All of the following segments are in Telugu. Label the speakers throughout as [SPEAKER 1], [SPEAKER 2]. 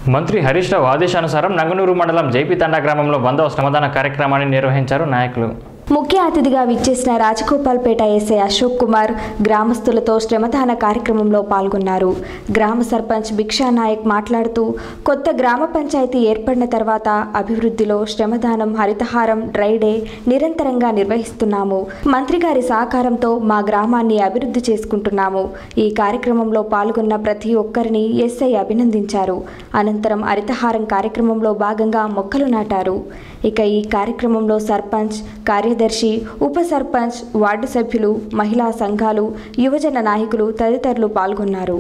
[SPEAKER 1] మంత్రి హరీష్ రావు ఆదేశానుసారం నంగనూరు మండలం జైపితండా గ్రామంలో వందవ శ్రమదాన కార్యక్రమాన్ని నిర్వహించారు నాయకులు
[SPEAKER 2] ముఖ్య అతిథిగా విచ్చేసిన రాజగోపాల్పేట ఎస్ఐ అశోక్ కుమార్ గ్రామస్తులతో శ్రమదాన కార్యక్రమంలో పాల్గొన్నారు గ్రామ సర్పంచ్ భిక్షా నాయక్ మాట్లాడుతూ కొత్త గ్రామ పంచాయతీ ఏర్పడిన తర్వాత అభివృద్ధిలో శ్రమదానం హరితహారం డ్రై డే నిరంతరంగా నిర్వహిస్తున్నాము మంత్రి గారి సహకారంతో మా గ్రామాన్ని అభివృద్ధి చేసుకుంటున్నాము ఈ కార్యక్రమంలో పాల్గొన్న ప్రతి ఒక్కరిని ఎస్ఐ అభినందించారు అనంతరం హరితహారం కార్యక్రమంలో భాగంగా మొక్కలు నాటారు ఇక ఈ కార్యక్రమంలో సర్పంచ్ కార్యదర్శి ఉప సర్పంచ్ వార్డు సభ్యులు మహిళా సంఘాలు యువజన నాయకులు తదితరులు పాల్గొన్నారు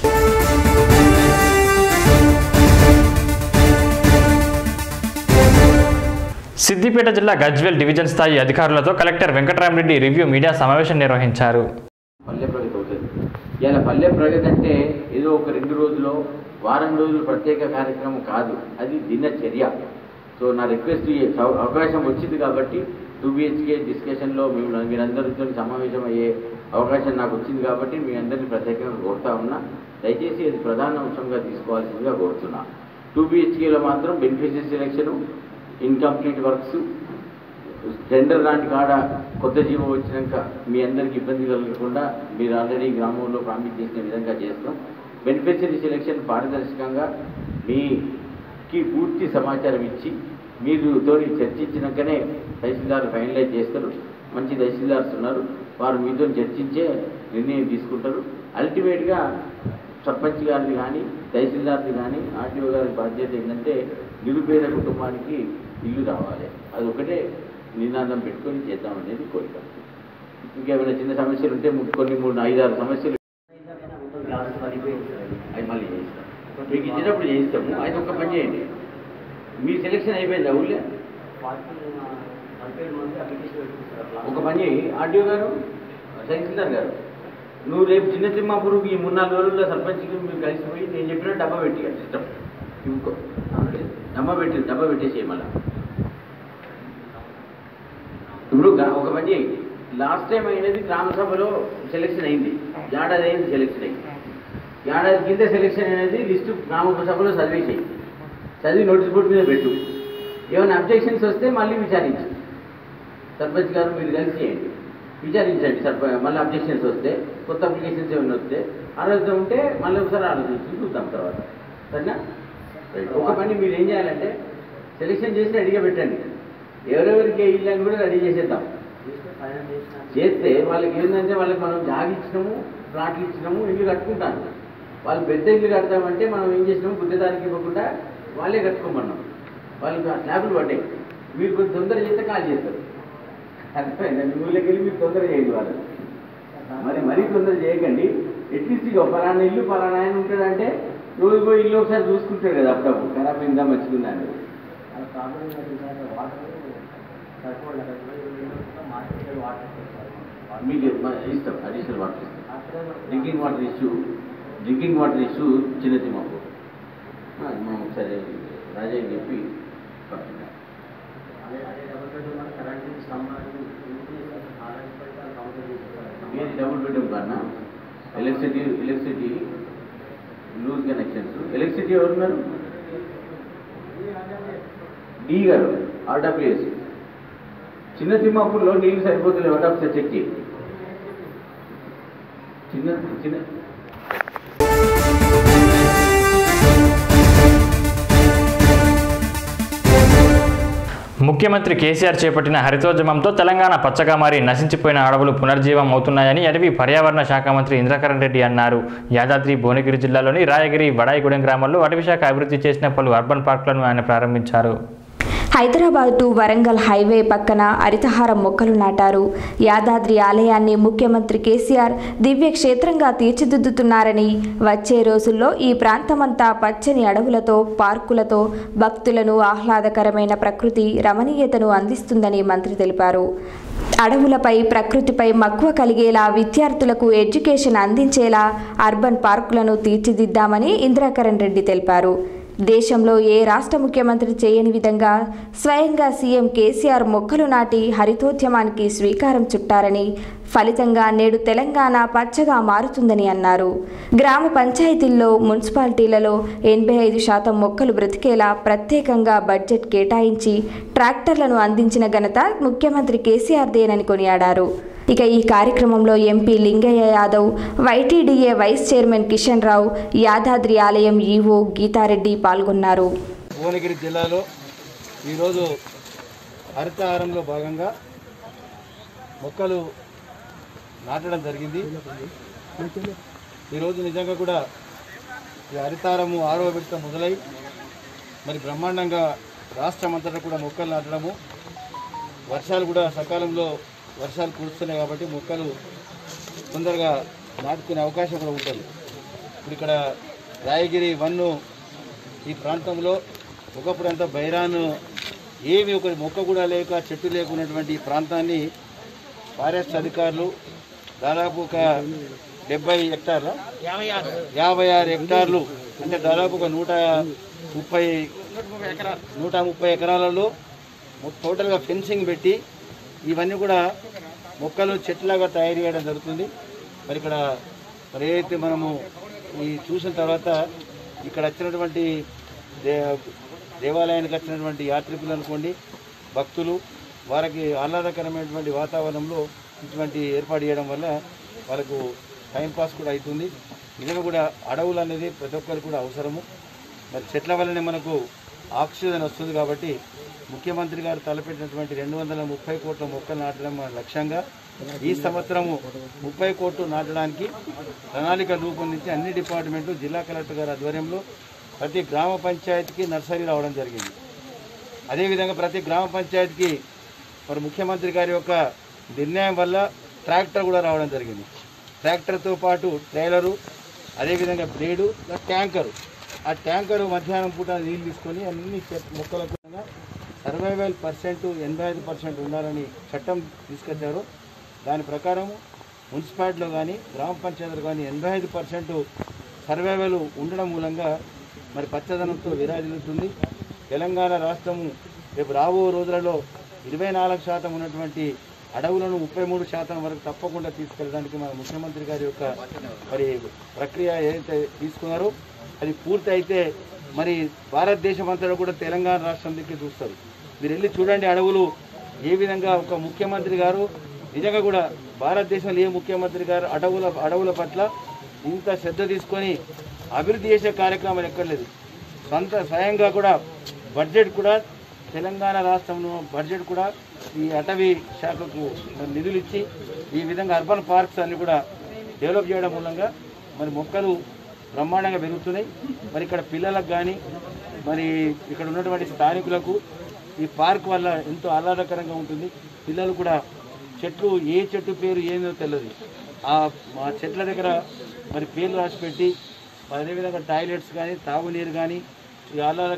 [SPEAKER 1] సిద్దిపేట జిల్లా గజ్వేల్ డివిజన్ స్థాయి అధికారులతో కలెక్టర్ వెంకటరామరెడ్డి రివ్యూ మీడియా సమావేశం నిర్వహించారు
[SPEAKER 3] పల్లె ప్రగతి అవుతుంది ఇలా పల్లె ప్రగతి అంటే ఏదో ఒక రెండు రోజులు వారం రోజులు ప్రత్యేక కార్యక్రమం కాదు అది దినచర్య సో నా రిక్వెస్ట్ ఈ అవ- అవకాశం వచ్చింది కాబట్టి టూ బిహెచ్కే డిస్కషన్లో మేము మీరందరితో సమావేశం అయ్యే అవకాశం నాకు వచ్చింది కాబట్టి మీ అందరినీ ప్రత్యేకంగా కోరుతా ఉన్నా దయచేసి అది ప్రధాన అంశంగా తీసుకోవాల్సిందిగా కోరుతున్నా టూ బిహెచ్కేలో మాత్రం beneficiary selection incomplete works tender లాంటి కాడ కొత్త జీవో వచ్చినాక మీ అందరికి ఇబ్బంది కలగకుండా మీరు ఆల్రెడీ గ్రామంలో ప్రామిస్ చేసిన విధంగా చేస్తాం బెనిఫిషరీ సెలెక్షన్ పారదర్శకంగా మీకి పూర్తి సమాచారం ఇచ్చి మీరు తోని చర్చించినాకనే తహసీల్దార్ ఫైనలైజ్ చేస్తారు మంచి తహసీల్దార్స్ ఉన్నారు వారు మీతో చర్చించే నిర్ణయం తీసుకుంటారు అల్టిమేట్గా సర్పంచ్ గారిది కానీ తహసీల్దార్ది కానీ ఆర్టీఓ గారి బాధ్యత ఏంటంటే నిరుపేద కుటుంబానికి ఇల్లు రావాలి అది ఒకటే నినాదం పెట్టుకొని చేద్దాం అనేది కోరిక ఇంకేమైనా చిన్న సమస్యలు ఉంటే ము- కొన్ని మూడు ఐదారు సమస్యలు అవి మళ్ళీ చేయిస్తాం మీకు ఇచ్చినప్పుడు చేయిస్తాము అయితే ఒక పని చేయండి మీ సెలెక్షన్ అయిపోయిందా ఊళ్ళో ఒక పని చేయి ఆర్డీఓ గారు తహసీల్దార్ గారు నువ్వు రేపు చిన్న తిమ్మాపురుకి ఈ మూడు నాలుగు రోజుల్లో సర్పంచ్కి మీరు కలిసిపోయి నేను చెప్పిన డబ్బా పెట్టి సిస్టమ్ ఇంకో డబ్బా పెట్టి డబ్బా పెట్టేసి మళ్ళీ ఇప్పుడు గా- ఒక పని చేయి లాస్ట్ టైం అయినది గ్రామ సభలో సెలెక్షన్ అయింది ఏడాది అయింది సెలెక్షన్ అయింది ఏడాది కింద సెలెక్షన్ అనేది లిస్టు గ్రామ సభలో చదివేసేయి చదివి నోటీస్ బోర్డు మీద పెట్టు ఏమైనా అబ్జెక్షన్స్ వస్తే మళ్ళీ విచారించు సర్పంచ్ గారు మీరు కలిసి చేయండి విచారించండి సర్ప మళ్ళీ అబ్జెక్షన్స్ వస్తే కొత్త అప్లికేషన్స్ ఏమైనా వస్తే ఆలోచన ఉంటే మళ్ళీ ఒకసారి ఆలోచించి చూద్దాం తర్వాత సరేనా రైట్. ఒక పని మీరు ఏం చేయాలంటే సెలెక్షన్ చేసి రెడీగా పెట్టండి ఎవరెవరికి ఇల్లు అని కూడా రెడీ చేసేద్దాం చేస్తే వాళ్ళకి ఏంటంటే వాళ్ళకి మనం జాగి ఇచ్చినాము ప్లాట్లు ఇచ్చినాము ఇల్లు కట్టుకుంటాను వాళ్ళు పెద్ద ఇల్లు కడతామంటే మనం ఏం చేసినాము గుడ్డదానికి ఇవ్వకుండా వాళ్ళే కట్టుకోమన్నాం వాళ్ళకి ఆ స్లాబ్లు పడ్డాయి మీరు కొంచెం తొందర చేస్తే కాల్ చేస్తారు అర్థమైందా మీ ఊళ్ళోకి వెళ్ళి మీరు తొందర చేయండి వాళ్ళు మరి మరీ తొందర చేయకండి అట్లీస్ట్ ఇక పలానా ఇల్లు పలానా ఆయన ఉంటాడంటే రోజు పోయి ఇల్లు ఒకసారి చూసుకుంటాడు కదా అప్పుడప్పుడు ఖరాబ్ అయిందా మంచిగుందా అని మీకు మ- ఇస్తాం అడిషనల్ వాటర్ ఇస్తాం drinking water issue drinking water issue చిన్న తిమ్మకు మనం ఒకసారి రాజయ్య చెప్పి పంపిద్దాం. ఏది డబుల్ బెడ్రూమ్ కన్నా electricity electricity loose connections electricity ఎవరున్నారు డి గారు ఆర్డబ్ల్యూఎస్ చిన్న తిమ్మాపూర్లో నీళ్ళు సరిపోతుంది ఒకటి చెక్ చేయి చిన్న చిన్న
[SPEAKER 1] ముఖ్యమంత్రి కేసీఆర్ చేపట్టిన హరితోద్యమంతో తెలంగాణ పచ్చగా మారి నశించిపోయిన అడవులు పునర్జీవం అవుతున్నాయని అటవీ పర్యావరణ శాఖ మంత్రి ఇంద్రకరణ్ రెడ్డి అన్నారు యాదాద్రి భువనగిరి జిల్లాలోని రాయగిరి వడాయిగూడెం గ్రామాల్లో అటవీ శాఖ అభివృద్ధి చేసిన పలు అర్బన్ పార్కులను ఆయన ప్రారంభించారు
[SPEAKER 2] హైదరాబాద్ టు వరంగల్ హైవే పక్కన హరితహారం మొక్కలు నాటారు యాదాద్రి ఆలయాన్ని ముఖ్యమంత్రి కేసీఆర్ దివ్య క్షేత్రంగా తీర్చిదిద్దుతున్నారని వచ్చే రోజుల్లో ఈ ప్రాంతమంతా పచ్చని అడవులతో పార్కులతో భక్తులను ఆహ్లాదకరమైన ప్రకృతి రమణీయతను అందిస్తుందని మంత్రి తెలిపారు అడవులపై ప్రకృతిపై మక్కువ కలిగేలా విద్యార్థులకు ఎడ్యుకేషన్ అందించేలా అర్బన్ పార్కులను తీర్చిదిద్దామని ఇంద్రాకరణ్ రెడ్డి తెలిపారు దేశంలో ఏ రాష్ట్ర ముఖ్యమంత్రి చేయని విధంగా స్వయంగా సీఎం కేసీఆర్ మొక్కలు నాటి హరితోద్యమానికి శ్రీకారం చుట్టారని ఫలితంగా నేడు తెలంగాణ పచ్చగా మారుతుందని అన్నారు గ్రామ పంచాయతీల్లో మున్సిపాలిటీలలో ఎనభై ఐదు శాతం మొక్కలు బ్రతికేలా ప్రత్యేకంగా బడ్జెట్ కేటాయించి ట్రాక్టర్లను అందించిన ఘనత ముఖ్యమంత్రి కేసీఆర్దేనని కొనియాడారు ఇక ఈ కార్యక్రమంలో MP Lingayya Yadav YTDA vice chairman Kishan Rao Yadadri ఆలయం ఈవో గీతారెడ్డి పాల్గొన్నారు
[SPEAKER 4] భువనగిరి జిల్లాలో ఈరోజు హరితహారంలో భాగంగా మొక్కలు నాటడం జరిగింది ఈరోజు నిజంగా కూడా ఈ హరితారము ఆరవ విడత మొదలై మరి బ్రహ్మాండంగా రాష్ట్రం అంతటా కూడా మొక్కలు నాటడము వర్షాలు కూడా సకాలంలో వర్షాలు కురుస్తున్నాయి కాబట్టి మొక్కలు తొందరగా నాటుకునే అవకాశం కూడా ఉంటుంది ఇప్పుడు ఇక్కడ రాయగిరి వన్ను ఈ ప్రాంతంలో ఒకప్పుడంతా బైరాన్ ఏమి ఒక మొక్క కూడా లేక చెట్టు లేకున్నటువంటి ఈ ప్రాంతాన్ని ఫారెస్ట్ అధికారులు దాదాపు ఒక డెబ్బై హెక్టార్ల యాభై ఆరు హెక్టార్లు అంటే దాదాపు ఒక నూట ముప్పై నూట ముప్పై ఎకరాలలో మొ- టోటల్గా ఫెన్సింగ్ పెట్టి ఇవన్నీ కూడా మొక్కలు చెట్లాగా తయారు చేయడం జరుగుతుంది మరి ఇక్కడ మరి ఏదైతే మనము ఈ చూసిన తర్వాత ఇక్కడ వచ్చినటువంటి దే దేవాలయానికి వచ్చినటువంటి యాత్రికులు అనుకోండి భక్తులు వారికి ఆహ్లాదకరమైనటువంటి వాతావరణంలో ఇటువంటి ఏర్పాటు చేయడం వల్ల వాళ్ళకు టైంపాస్ కూడా అవుతుంది నిజంగా కూడా అడవులు అనేది ప్రతి ఒక్కరికి కూడా అవసరము మరి చెట్ల వల్లనే మనకు ఆక్సిజన్ వస్తుంది కాబట్టి ముఖ్యమంత్రి గారు తలపెట్టినటువంటి రెండు వందల ముప్పై కోట్ల మొక్కలు నాటడం మన లక్ష్యంగా ఈ సంవత్సరము ముప్పై కోట్లు నాటడానికి ప్రణాళిక రూపొందించి అన్ని డిపార్ట్మెంట్లు జిల్లా కలెక్టర్ గారి ఆధ్వర్యంలో ప్రతి గ్రామ పంచాయతీకి నర్సరీ రావడం జరిగింది అదేవిధంగా ప్రతి గ్రామ పంచాయతీకి మరి ముఖ్యమంత్రి గారి యొక్క నిర్ణయం వల్ల ట్రాక్టర్ కూడా రావడం జరిగింది ట్రాక్టర్తో పాటు ట్రైలరు అదేవిధంగా బ్లేడు ట్యాంకరు ఆ ట్యాంకరు మధ్యాహ్నం పూట నీళ్ళు తీసుకొని అన్ని చెట్- మొక్కలకు సర్వైవల్ పర్సెంట్ ఎనభై ఐదు పర్సెంట్ ఉండాలని చట్టం తీసుకొచ్చారు దాని ప్రకారం మున్సిపాలిటీలో కానీ గ్రామ పంచాయతీలో కానీ ఎనభై ఐదు పర్సెంట్ సర్వైవల్ ఉండడం మూలంగా మరి పచ్చదనంతో విరాజిల్లుతుంది తెలంగాణ రాష్ట్రము రేపు రాబో రోజులలో ఇరవై నాలుగు శాతం ఉన్నటువంటి అడవులను ముప్పై మూడు శాతం వరకు తప్పకుండా తీసుకెళ్ళడానికి మన ముఖ్యమంత్రి గారి యొక్క మరి ప్రక్రియ ఏదైతే తీసుకున్నారో అది పూర్తి అయితే మరి భారతదేశం అంతటా కూడా తెలంగాణ రాష్ట్రం దిక్కు చూస్తారు మీరు వెళ్ళి చూడండి అడవులు ఏ విధంగా ఒక ముఖ్యమంత్రి గారు నిజంగా కూడా భారతదేశంలో ఏ ముఖ్యమంత్రి గారు అడవుల అడవుల పట్ల ఇంత శ్రద్ధ తీసుకొని అభివృద్ధి చేసే కార్యక్రమాలు ఎక్కర్లేదు సొంత స్వయంగా కూడా బడ్జెట్ కూడా తెలంగాణ రాష్ట్రంలో బడ్జెట్ కూడా ఈ అటవీ శాఖకు నిధులు ఇచ్చి ఈ విధంగా అర్బన్ పార్క్స్ అన్ని కూడా డెవలప్ చేయడం మూలంగా మరి మొక్కలు బ్రహ్మాండంగా పెరుగుతున్నాయి మరి ఇక్కడ పిల్లలకు కానీ మరి ఇక్కడ ఉన్నటువంటి స్థానికులకు ఈ పార్క్ వల్ల ఎంతో ఆహ్లాదకరంగా ఉంటుంది పిల్లలు కూడా చెట్లు ఏ చెట్టు పేరు ఏందో తెలియదు ఆ మా చెట్ల దగ్గర మరి పేర్లు రాసి పెట్టి మరి అదేవిధంగా టాయిలెట్స్ కానీ తాగునీరు కానీ ఈ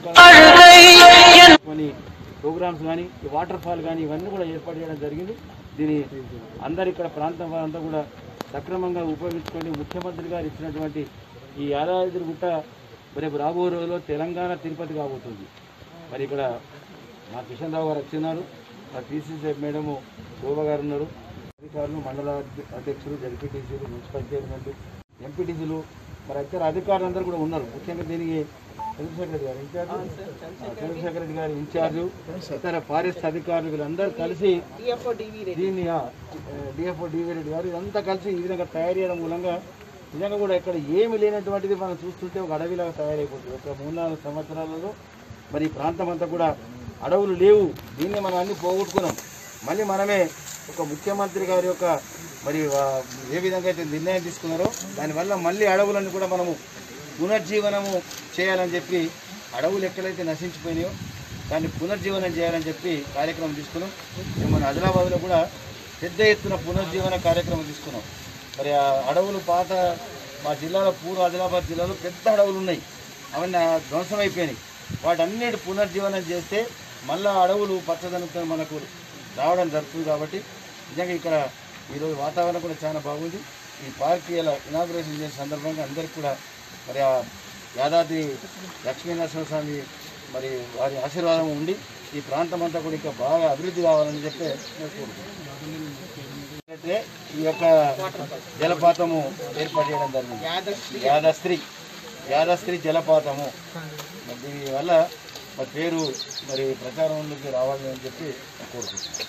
[SPEAKER 4] ఆహ్లాదకరంగా కొన్ని ప్రోగ్రామ్స్ కానీ ఈ వాటర్ ఫాల్ కానీ ఇవన్నీ కూడా ఏర్పాటు చేయడం జరిగింది దీని అందరు ఇక్కడ ప్రాంతం వారంతా కూడా సక్రమంగా ఉపయోగించుకొని ముఖ్యమంత్రి గారు ఇచ్చినటువంటి ఈ యాదాద్రి గుట్ట రేపు రాబో రోజుల్లో తెలంగాణ తిరుపతి కాబోతుంది మరి ఇక్కడ మా కిషన్ రావు గారు వచ్చినారు మా టీసీసీ మేడము శోభ గారు ఉన్నారు అధికారులు మండల అధ్య- అధ్యక్షులు జడ్పీటీసీలు మున్సిపల్ చైర్మన్లు ఎంపీటీసీలు మరి ఇతర అధికారులు అందరూ కూడా ఉన్నారు ముఖ్యంగా దీనికి చంద్రశేఖర్ రెడ్డి గారు ఇన్ఛార్జ్ ఆ, చంద్రశేఖర్ రెడ్డి గారు ఇన్ఛార్జు ఇతర ఫారెస్ట్ అధికారులు వీళ్ళందరూ కలిసి దీన్ని డిఎఫ్ఓ డివి రెడ్డి గారు ఇదంతా కలిసి ఈ విధంగా తయారు చేయడం మూలంగా నిజంగా కూడా ఇక్కడ ఏమి లేనటువంటిది మనం చూస్తుంటే ఒక అడవిలాగా తయారైపోతుంది ఒక మూడు నాలుగు సంవత్సరాలలో మరి ఈ ప్రాంతం అంతా కూడా అడవులు లేవు దీన్ని మనం అన్ని పోగొట్టుకున్నాం మళ్ళీ మనమే ఒక ముఖ్యమంత్రి గారి యొక్క మరి వా- ఏ విధంగా అయితే నిర్ణయం తీసుకున్నారో దానివల్ల మళ్ళీ అడవులను కూడా మనము పునర్జీవనము చేయాలని చెప్పి అడవులు ఎక్కడైతే నశించిపోయినాయో దాన్ని పునర్జీవనం చేయాలని చెప్పి కార్యక్రమం తీసుకున్నాం మేము మన ఆదిలాబాద్లో కూడా పెద్ద ఎత్తున పునర్జీవన కార్యక్రమం తీసుకున్నాం మరి ఆ అడవులు పాత మా జిల్లాలో పూర్వ ఆదిలాబాద్ జిల్లాలో పెద్ద అడవులు ఉన్నాయి అవన్నీ ఆ ధ్వంసం అయిపోయినాయి వాటన్నిటి పునర్జీవనం చేస్తే మళ్ళా అడవులు పచ్చదనంతో మనకు రావడం జరుగుతుంది కాబట్టి నిజంగా ఇక్కడ ఈరోజు వాతావరణం కూడా చాలా బాగుంది ఈ పార్క్ ఇలా ఇనాగ్రేషన్ చేసిన సందర్భంగా అందరికీ కూడా మరి ఆ యాదాద్రి లక్ష్మీనరసింహస్వామి మరి వారి ఆశీర్వాదం ఉండి ఈ ప్రాంతం అంతా కూడా ఇంకా బాగా అభివృద్ధి కావాలని చెప్పి నేను కోరుకుంటున్నాను అయితే ఈ యొక్క జలపాతము ఏర్పాటు చేయడం జరిగింది యాదస్త్రి యాదస్త్రి జలపాతము మరి దీనివల్ల మరి పేరు మరి ప్రచారంలోకి రావాలి అని చెప్పి కోరుకుంటున్నాను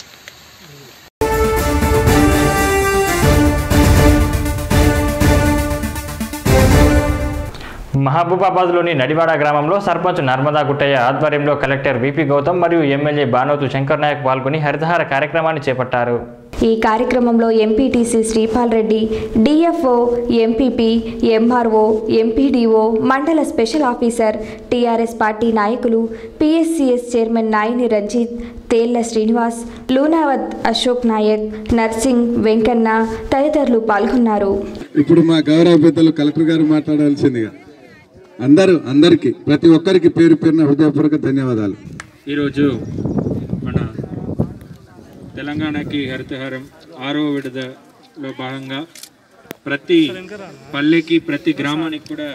[SPEAKER 1] మహబూబాబాద్లోని నడివాడ గ్రామంలో సర్పంచ్ నర్మదా గుట్టయ్య ఆధ్వర్యంలో కలెక్టర్ విపి గౌతమ్ మరియు ఎమ్మెల్యే బానోతు శంకర్ నాయక్ పాల్గొని హరితహార కార్యక్రమాన్ని చేపట్టారు
[SPEAKER 2] ఈ కార్యక్రమంలో MPTC Sripal Reddy DFO MPP MRO MPDO మండల స్పెషల్ ఆఫీసర్ టీఆర్ఎస్ పార్టీ నాయకులు పిఎస్సిఎస్ చైర్మన్ నాయని రంజిత్ తేళ్ల శ్రీనివాస్ లూనావత్ అశోక్ నాయక్ నర్సింగ్ వెంకన్న తదితరులు పాల్గొన్నారు
[SPEAKER 5] ఇప్పుడు మా గౌరవ పెద్దలు కలెక్టర్ గారు మాట్లాడాల్సిందిగా అందరూ అందరికీ ప్రతి ఒక్కరికి పేరు పేరున హృదయపూర్వక ధన్యవాదాలు
[SPEAKER 6] ఈరోజు మన తెలంగాణకి హరితహారం ఆరో విడదలో భాగంగా ప్రతి పల్లెకి ప్రతి గ్రామానికి కూడా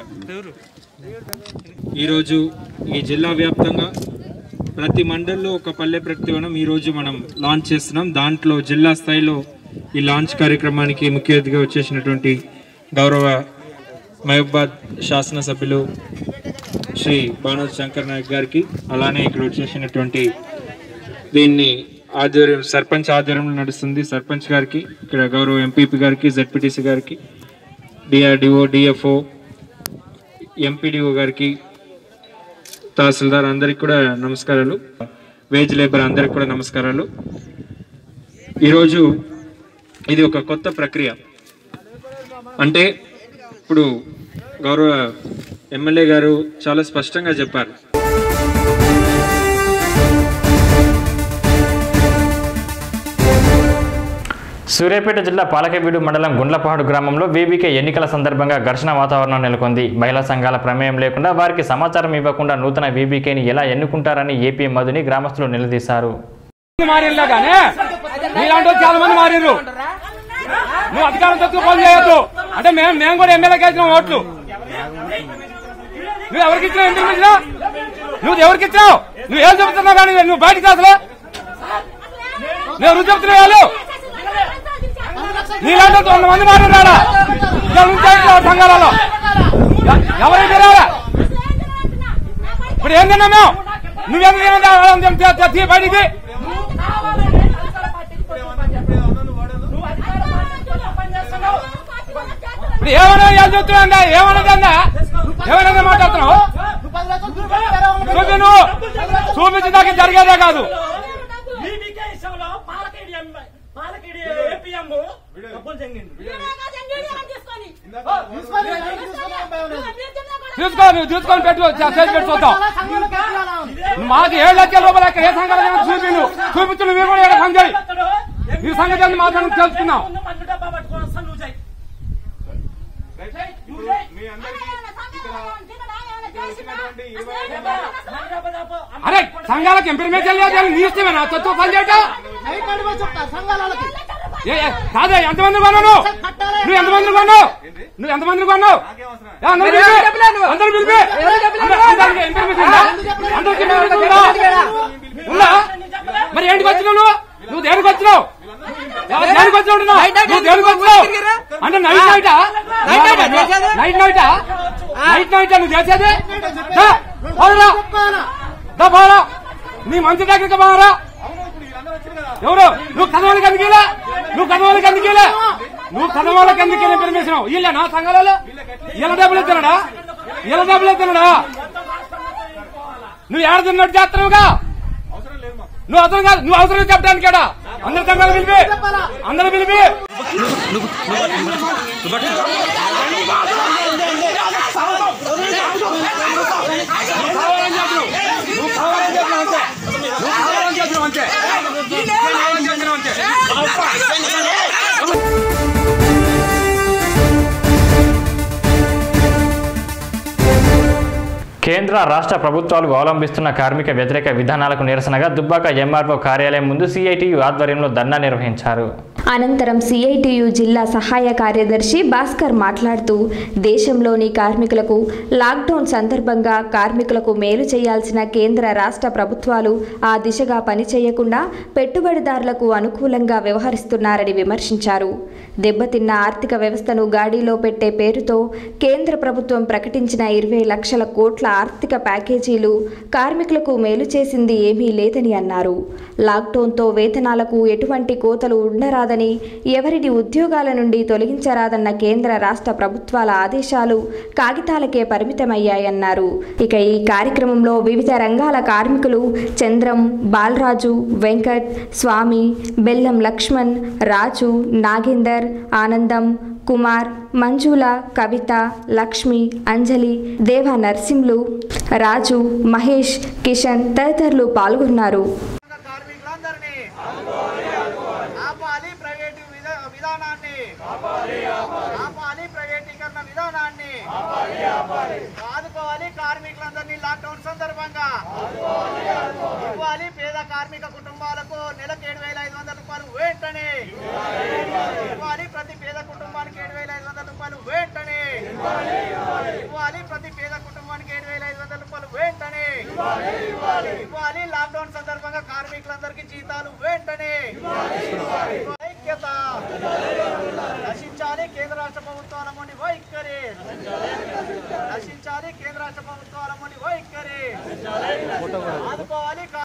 [SPEAKER 6] ఈరోజు ఈ జిల్లా వ్యాప్తంగా ప్రతి మండల్లో ఒక పల్లె ప్రతివనం ఈరోజు మనం లాంచ్ చేస్తున్నాం దాంట్లో జిల్లా స్థాయిలో ఈ లాంచ్ కార్యక్రమానికి ముఖ్య అతిథిగా వచ్చేసినటువంటి గౌరవ మహబాద్ శాసనసభ్యులు శ్రీ బానోద్ శంకర్ నాయక్ గారికి అలానే ఇక్కడ వచ్చేసినటువంటి దీన్ని ఆధ్వర్యం సర్పంచ్ ఆధ్వర్యంలో నడుస్తుంది సర్పంచ్ గారికి ఇక్కడ గౌరవ ఎంపీపీ గారికి జెడ్పీటీసీ గారికి డిఆర్డిఓ డిఎఫ్ఓ ఎంపీడీఓ గారికి తహసీల్దార్ అందరికి కూడా నమస్కారాలు వేజ్ లేబర్ అందరికి కూడా నమస్కారాలు ఈరోజు ఇది ఒక కొత్త ప్రక్రియ అంటే ఇప్పుడు గౌరవ ఎమ్మెల్యే గారు చాలా స్పష్టంగా చెప్పారు
[SPEAKER 1] సూర్యాపేట జిల్లా పాలకవీడు మండలం గుండ్లపహాడు గ్రామంలో వీబీకే ఎన్నికల సందర్భంగా ఘర్షణ వాతావరణం నెలకొంది మహిళా సంఘాల ప్రమేయం లేకుండా వారికి సమాచారం ఇవ్వకుండా నూతన వీబీకేని ఎలా ఎన్నుకుంటారని ఏపీ మధుని గ్రామస్తులు నిలదీశారు
[SPEAKER 7] మారిల్లా కానీ మీలాంటి చాలా మంది మారిర్రు నువ్వు అధికారం తక్కువ పని చేయొద్దు అంటే మేము మేము కూడా ఎమ్మెల్యేకి వేసినాం ఓట్లు నువ్వు ఎవరికి ఇచ్చినావు ఎందుకు ఇచ్చినావు నువ్వు ఎవరికి ఇచ్చినావు నువ్వు ఏం చెబుతున్నావు కానీ నువ్వు బయటికి రా అసలు నువ్వు రుచి చెప్తున్నావు వాళ్ళు నీలాంటి వంద మంది మారినాడా సంఘాలలో ఎవరైతే రారా ఇప్పుడు ఏం తిన్నా మేము నువ్వెందుకు తీ బయటికి ఇప్పుడు ఏమైనా ఏం చెప్తున్నా ఏమన్నదన్నా ఏమైనా మాట్లాడుతున్నావు చూపి నువ్వు చూపించి దాకా జరిగేదే కాదు తీసుకో నువ్వు తీసుకొని పెట్టు చేసి పెట్టు చూద్దాం మాకు ఏడు లక్షల రూపాయలు ఎక్కడ ఏ సంఘాలు చూపి నువ్వు చూపించు నువ్వు కూడా ఏడు సంఘాలు ఈ సంగతి ఏంది మాత్రం తెలుసుకున్నాం అరే సంఘాలకు ఇంప్లిమెంట్ చేయలేదు నీ ఇష్టమేనా తత్వ పని చేయటం ఏ, ఏ, కాదే ఎంతమంది కొన్నావు నువ్వు ఎంతమంది కొన్నావు నువ్వు ఎంతమంది కొన్నావు ఏ, అందరూ పిలిపి. అందరూ పిలిపి. అందరూ- అందరికీ information ఉందా? అందరికీ information ఉందా? ఉందా? మరి ఏంటికి వచ్చినావు నువ్వు నువ్వు దేనికి వచ్చినావు ఎవరు దేనికి వచ్చినావు నువ్వు? నువ్వు దేనికి వచ్చినావు అంటే నైట్ నైటా నైట్ నైటా నైట్ నైటా నువ్వు చేసేది దా, పోదురా. దా, పోరా. నీ మంచి దగ్గరికి పోరా ఎవరు నువ్వు కథవాళ్ళకి ఎందుకేలా నువ్వు కథవాళ్ళకి ఎందుకేలా నువ్వు కథవాళ్ళకి ఎందుకేలా పర్మిషన్ వీళ్ళ నా సంఘాలలో ఇలా డబ్బులు ఎత్తున్నాడా ఇలా డబ్బులు ఎత్తున్నాడా నువ్వు ఏడ తిన్నట్టు చేస్తున్నావుగా నువ్వు అవసరం కాదు నువ్వు అవసరం చెప్పడానికి కాడా అందరి సంఘాలు పిలిపి అందరూ పిలిపి నువ్వు కావాలని చెప్పినావు అంతే నువ్వు కావాలని చెప్పినావు అంతే నువ్వు కావాలని చెప్పినావు అంతే
[SPEAKER 1] కేంద్ర రాష్ట్ర ప్రభుత్వాలు అవలంబిస్తున్న కార్మిక వ్యతిరేక విధానాలకు నిరసనగా దుబ్బాక ఎంఆర్ఓ కార్యాలయం ముందు సిఐటియు ఆధ్వర్యంలో ధర్నా నిర్వహించారు
[SPEAKER 2] అనంతరం సిఐటియు జిల్లా సహాయ కార్యదర్శి భాస్కర్ మాట్లాడుతూ దేశంలోని కార్మికులకు లాక్డౌన్ సందర్భంగా కార్మికులకు మేలు చేయాల్సిన కేంద్ర రాష్ట్ర ప్రభుత్వాలు ఆ దిశగా పనిచేయకుండా పెట్టుబడిదారులకు అనుకూలంగా వ్యవహరిస్తున్నారని విమర్శించారు దెబ్బతిన్న ఆర్థిక వ్యవస్థను గాడిలో పెట్టే పేరుతో కేంద్ర ప్రభుత్వం ప్రకటించిన ఇరవై లక్షల కోట్ల ఆర్థిక ప్యాకేజీలు కార్మికులకు మేలు చేసింది ఏమీ లేదని అన్నారు లాక్డౌన్తో వేతనాలకు ఎటువంటి కోతలు ఉండరాదని ఎవరిని ఉద్యోగాల నుండి తొలగించరాదన్న కేంద్ర రాష్ట్ర ప్రభుత్వాల ఆదేశాలు కాగితాలకే పరిమితమయ్యాయన్నారు ఇక ఈ కార్యక్రమంలో వివిధ రంగాల కార్మికులు చంద్రం బాలరాజు వెంకట్ స్వామి బెల్లం లక్ష్మణ్ రాజు నాగేందర్ ఆనందం కుమార్ మంజుల కవిత లక్ష్మి అంజలి దేవా నర్సింహులు రాజు మహేష్ కిషన్ తదితరులు పాల్గొన్నారు
[SPEAKER 8] కార్మికులందరినీ ఆపాలి ప్రైవేటు విధా- విధానాన్ని ఆపాలి ప్రైవేటీకరణ విధానాన్ని ఆదుకోవాలి కార్మికులందరినీ లాక్డౌన్ సందర్భంగా ఇవ్వాలి పేద కార్మిక కుటుంబాలకు నెలకు ఏడు వేల ఐదు వందల రూపాయలు వెంటనే ఇవ్వాలి ప్రతి పేద కుటుంబానికి ఏడు వేల ఐదు వందల రూపాయలు వెంటనే ఇవ్వాలి ప్రతి పేద కుటుంబానికి ఏడు వేల ఐదు వందల రూపాయలు వెంటనే ఇవ్వాలి లాక్డౌన్ సందర్భంగా కార్మికులందరికీ జీతాలు వెంటనే ఐక్యత నశించాలి కేంద్ర రాష్ట్ర ప్రభుత్వాల మొండి వైఖరి నశించాలి కేంద్ర రాష్ట్ర ప్రభుత్వాల మొండి వైఖరి ఆదుకోవాలి కా-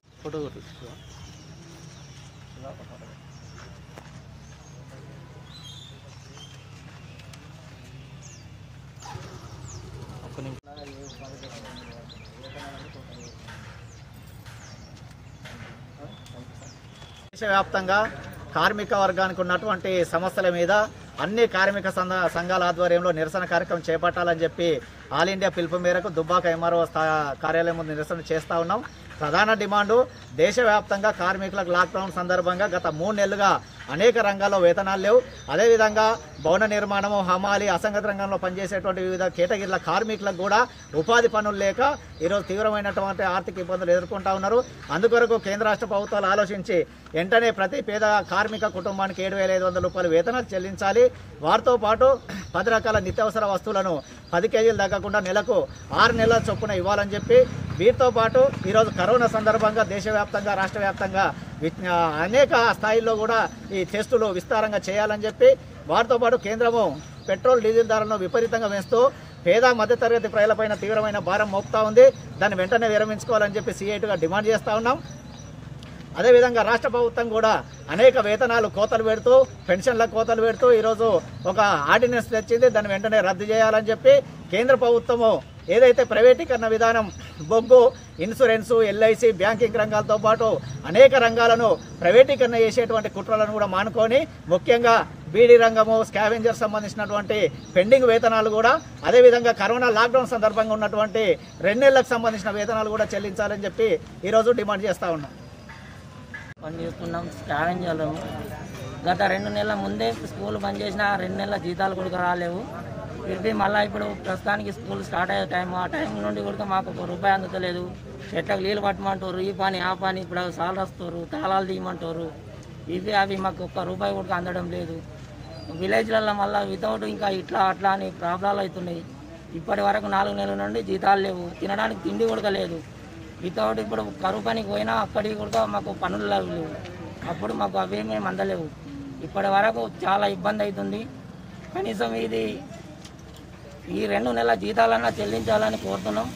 [SPEAKER 8] దేశవ్యాప్తంగా కార్మిక వర్గానికి ఉన్నటువంటి సమస్యల మీద అన్ని కార్మిక సంఘ సంఘాల ఆధ్వర్యంలో నిరసన కార్యక్రమం చేపట్టాలని చెప్పి ఆల్ ఇండియా పిలుపు మేరకు దుబ్బాక ఎంఆర్ఓ స్థా- కార్యాలయం ముందు నిరసన చేస్తా ఉన్నాం ప్రధాన డిమాండు దేశవ్యాప్తంగా కార్మికులకు లాక్డౌన్ సందర్భంగా గత మూడు నెలలుగా అనేక రంగాల్లో వేతనాలు లేవు అదేవిధంగా భవన నిర్మాణము హమాలి అసంగత రంగంలో పనిచేసేటువంటి వివిధ కేటగిరీల కార్మికులకు కూడా ఉపాధి పనులు లేక ఈరోజు తీవ్రమైనటువంటి ఆర్థిక ఇబ్బందులు ఎదుర్కొంటా ఉన్నారు అందుకొరకు కేంద్ర రాష్ట్ర ప్రభుత్వాలు ఆలోచించి వెంటనే ప్రతి పేద కార్మిక కుటుంబానికి ఏడు వేల ఐదు వందల రూపాయలు వేతనాలు చెల్లించాలి వారితో పాటు పది రకాల నిత్యావసర వస్తువులను పది కేజీలు తగ్గకుండా నెలకు ఆరు నెలల చొప్పున ఇవ్వాలని చెప్పి వీటితో పాటు ఈరోజు కరోనా సందర్భంగా దేశవ్యాప్తంగా రాష్ట్ర వ్యాప్తంగా వి- ఆ, అనేక స్థాయిల్లో కూడా ఈ టెస్టులు విస్తారంగా చేయాలని చెప్పి వారితో పాటు కేంద్రము పెట్రోల్ డీజిల్ ధరలను విపరీతంగా పెంచుతూ పేద మధ్యతరగతి ప్రజలపైన తీవ్రమైన భారం మోపుతా ఉంది దాన్ని వెంటనే విరమించుకోవాలని చెప్పి సిఐటిగా డిమాండ్ చేస్తా ఉన్నాం అదేవిధంగా రాష్ట్ర ప్రభుత్వం కూడా అనేక వేతనాలు కోతలు పెడుతూ పెన్షన్ల కోతలు పెడుతూ ఈరోజు ఒక ఆర్డినెన్స్ తెచ్చింది దాన్ని వెంటనే రద్దు చేయాలని చెప్పి కేంద్ర ప్రభుత్వము ఏదైతే ప్రైవేటీకరణ విధానం బొగ్గు ఇన్సూరెన్సు ఎల్ఐసి బ్యాంకింగ్ రంగాలతో పాటు అనేక రంగాలను ప్రైవేటీకరణ చేసేటువంటి కుట్రలను కూడా మానుకొని ముఖ్యంగా బీడీ రంగము స్కావెంజర్ సంబంధించినటువంటి పెండింగ్ వేతనాలు కూడా అదేవిధంగా కరోనా లాక్డౌన్ సందర్భంగా ఉన్నటువంటి రెండు నెలలకు సంబంధించిన వేతనాలు కూడా చెల్లించాలని చెప్పి ఈరోజు డిమాండ్ చేస్తూ ఉన్నాం
[SPEAKER 9] పని చేస్తున్నాం స్కావెంజర్లు గత రెండు నెలల ముందే స్కూల్ బంద్ చేసిన ఆ రెండు నెలల జీతాలు కూడా రాలేవు ఇది మళ్ళీ ఇప్పుడు ప్రస్తుతానికి స్కూల్ స్టార్ట్ అయ్యే టైం ఆ టైం నుండి కూడా మాకు ఒక రూపాయి అందుతలేదు చెట్లకు నీళ్ళు పట్టమంటారు ఈ పని ఆ పని ఇప్పుడు సాలు వస్తారు తాళాలు తీయమంటారు ఇవి అవి మాకు ఒక్క రూపాయి కూడా అందడం లేదు విలేజ్లలో మళ్ళీ వితౌట్ ఇంకా ఇట్లా అట్లా అని ప్రాబ్లాలు అవుతున్నాయి ఇప్పటి వరకు నాలుగు నెలల నుండి జీతాలు లేవు తినడానికి తిండి కూడా లేదు వితౌట్ ఇప్పుడు కరువు పనికి పోయినా అక్కడికి కూడా మాకు పనులు లేవు అప్పుడు మాకు అవేమీ అందలేవు ఇప్పటి వరకు చాలా ఇబ్బంది అవుతుంది కనీసం ఇది ఈ రెండు నెలల జీతాలన్నా చెల్లించాలని కోరుతున్నాం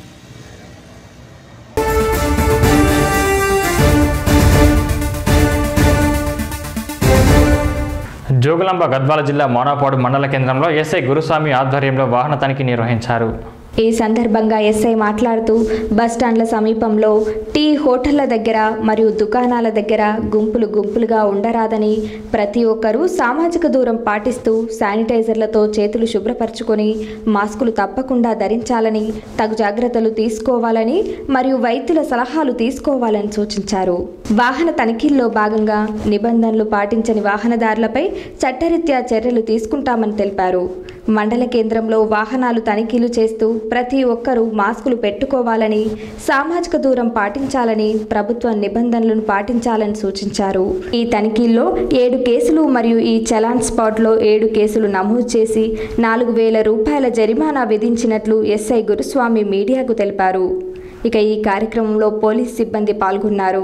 [SPEAKER 1] జోగులాంబ గద్వాల జిల్లా మోనాపాడు మండల కేంద్రంలో ఎస్ఐ గురుస్వామి ఆధ్వర్యంలో వాహన తనిఖీ నిర్వహించారు
[SPEAKER 2] ఈ సందర్భంగా ఎస్ఐ మాట్లాడుతూ బస్టాండ్ల సమీపంలో టీ హోటళ్ల దగ్గర మరియు దుకాణాల దగ్గర గుంపులు గుంపులుగా ఉండరాదని ప్రతి ఒక్కరూ సామాజిక దూరం పాటిస్తూ శానిటైజర్లతో చేతులు శుభ్రపరచుకొని మాస్కులు తప్పకుండా ధరించాలని తగు జాగ్రత్తలు తీసుకోవాలని మరియు వైద్యుల సలహాలు తీసుకోవాలని సూచించారు వాహన తనిఖీల్లో భాగంగా నిబంధనలు పాటించని వాహనదారులపై చట్టరీత్యా చర్యలు తీసుకుంటామని తెలిపారు మండల కేంద్రంలో వాహనాలు తనిఖీలు చేస్తూ ప్రతి ఒక్కరూ మాస్కులు పెట్టుకోవాలని సామాజిక దూరం పాటించాలని ప్రభుత్వ నిబంధనలను పాటించాలని సూచించారు ఈ తనిఖీల్లో ఏడు కేసులు మరియు ఈ చలాన్ స్పాట్లో ఏడు కేసులు నమోదు చేసి నాలుగు వేల రూపాయల జరిమానా విధించినట్లు ఎస్ఐ గురుస్వామి మీడియాకు తెలిపారు ఇక ఈ కార్యక్రమంలో పోలీస్ సిబ్బంది పాల్గొన్నారు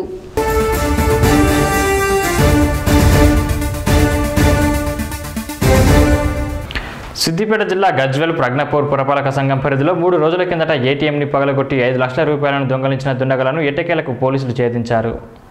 [SPEAKER 1] సిద్దిపేట జిల్లా గజ్వెల్ ప్రజ్ఞపూర్ పురపాలక సంఘం పరిధిలో మూడు రోజుల కిందట ఏటీఎంని పగలగొట్టి ఐదు లక్షల రూపాయలను దొంగలించిన దుండగలను ఎట్టకేలకు పోలీసులు ఛేదించారు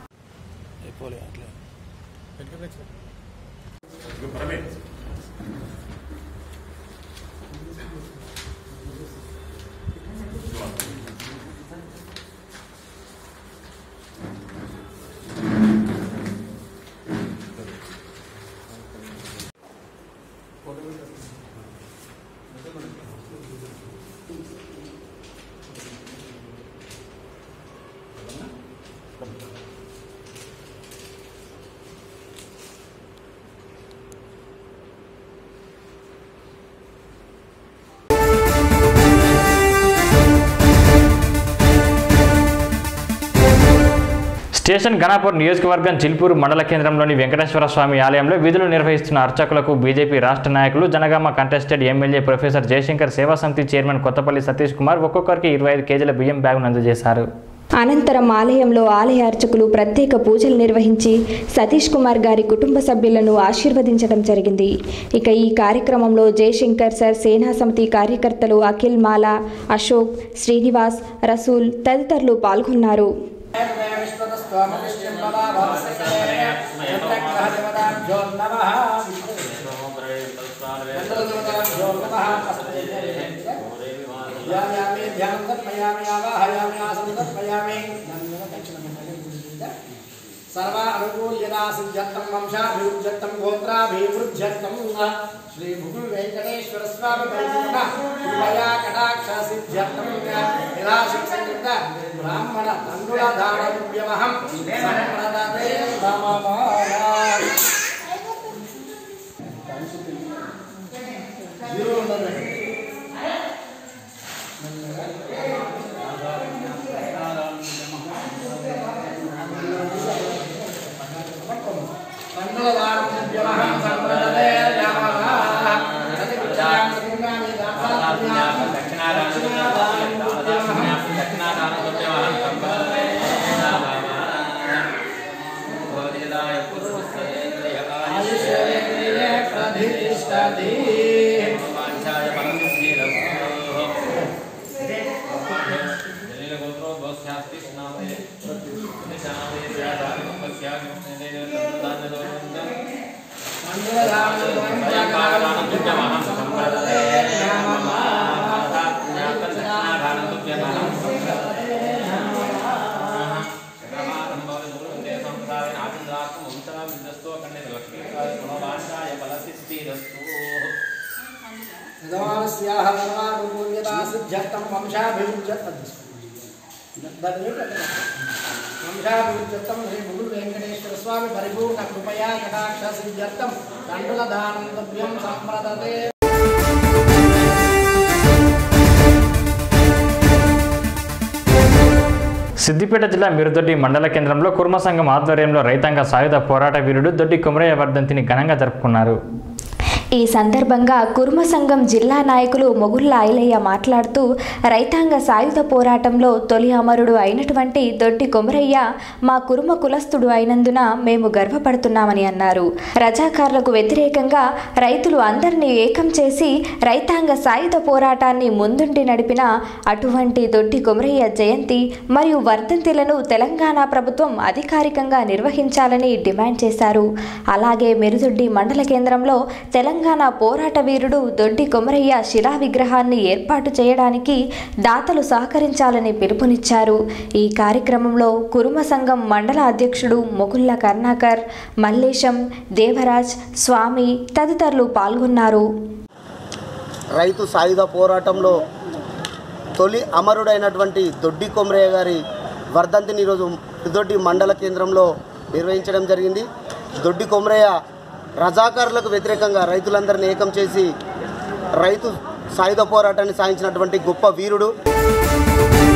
[SPEAKER 1] స్టేషన్ ఘనాపూర్ నియోజకవర్గం చిల్పూరు మండల కేంద్రంలోని వెంకటేశ్వర స్వామి ఆలయంలో విధులు నిర్వహిస్తున్న అర్చకులకు బీజేపీ రాష్ట్ర నాయకులు Jangaon contested MLA professor Jayashankar సేవా సమితి చైర్మన్ కొత్తపల్లి సతీష్ కుమార్ ఒక్కొక్కరికి ఇరవై ఐదు కేజీల బియ్యం బ్యాగును అందజేశారు
[SPEAKER 2] అనంతరం ఆలయంలో ఆలయ అర్చకులు ప్రత్యేక పూజలు నిర్వహించి సతీష్ కుమార్ గారి కుటుంబ సభ్యులను ఆశీర్వదించడం జరిగింది ఇక ఈ కార్యక్రమంలో జయశంకర్ సార్ సేనా సమితి కార్యకర్తలు అఖిల్ మాలా అశోక్ శ్రీనివాస్ రసూల్ తదితరులు పాల్గొన్నారు
[SPEAKER 10] సర్వ అనుకూల్యదా సిద్ధ్యర్థం వంశాభివృద్ధ్యర్థం గోత్రాభివృద్ధ్యర్థం శ్రీ భుగుల్ వెంకటేశ్వర స్వామి పరిపూర్ణ కృపయా కటాక్ష సిద్ధ్యర్థం నిరాశిక్షిత బ్రాహ్మణ తండ్రుల దానవ్యమహం సంప్రదతే జీరో ఉండదు యజమానస్యాహ సర్వానుకూల్యతా సిద్ధ్యర్థం వంశాభివృద్ధ్యర్థం వంశాభివృద్ధ్యర్థం శ్రీ ముగుడు వెంకటేశ్వర స్వామి పరిపూర్ణ కృపయా కటాక్ష సిద్ధ్యర్థం తండ్రుల దానంతవ్యం సంప్రదతే
[SPEAKER 1] సిద్దిపేట జిల్లా మిరుదొడ్డి మండల కేంద్రంలో కుర్మ సంఘం ఆధ్వర్యంలో రైతాంగ సాయుధ పోరాట వీరుడు దొడ్డి కుమరయ్య వర్ధంతిని ఘనంగా జరుపుకున్నారు
[SPEAKER 2] ఈ సందర్భంగా కుర్మ సంఘం జిల్లా నాయకులు మొగుళ్ళ ఐలయ్య మాట్లాడుతూ రైతాంగ సాయుధ పోరాటంలో తొలి అమరుడు అయినటువంటి దొడ్డి కొమరయ్య మా కుర్మ కులస్తుడు అయినందున మేము గర్వపడుతున్నామని అన్నారు రజాకారులకు వ్యతిరేకంగా రైతులు అందరినీ ఏకం చేసి రైతాంగ సాయుధ పోరాటాన్ని ముందుండి నడిపిన అటువంటి దొడ్డి కొమరయ్య జయంతి మరియు వర్ధంతిలను తెలంగాణ ప్రభుత్వం అధికారికంగా నిర్వహించాలని డిమాండ్ చేశారు అలాగే మెరుదొడ్డి మండల కేంద్రంలో తెలంగాణ పోరాట వీరుడు దొడ్డి కొమరయ్య శిలా విగ్రహాన్ని ఏర్పాటు చేయడానికి దాతలు సహకరించాలని పిలుపునిచ్చారు ఈ కార్యక్రమంలో కురుమ సంఘం మండల అధ్యక్షుడు మొగుళ్ళ కర్ణాకర్ మల్లేశం దేవరాజ్ స్వామి తదితరులు పాల్గొన్నారు
[SPEAKER 11] రైతు సాయుధ పోరాటంలో తొలి అమరుడైనటువంటి దొడ్డి కొమరయ్య గారి వర్ధంతిని ఈరోజు దొడ్డి మండల కేంద్రంలో నిర్వహించడం జరిగింది దొడ్డి కొమరయ్య రజాకారులకు వ్యతిరేకంగా రైతులందరినీ ఏకం చేసి రైతు సాయుధ పోరాటాన్ని సాగించినటువంటి గొప్ప వీరుడు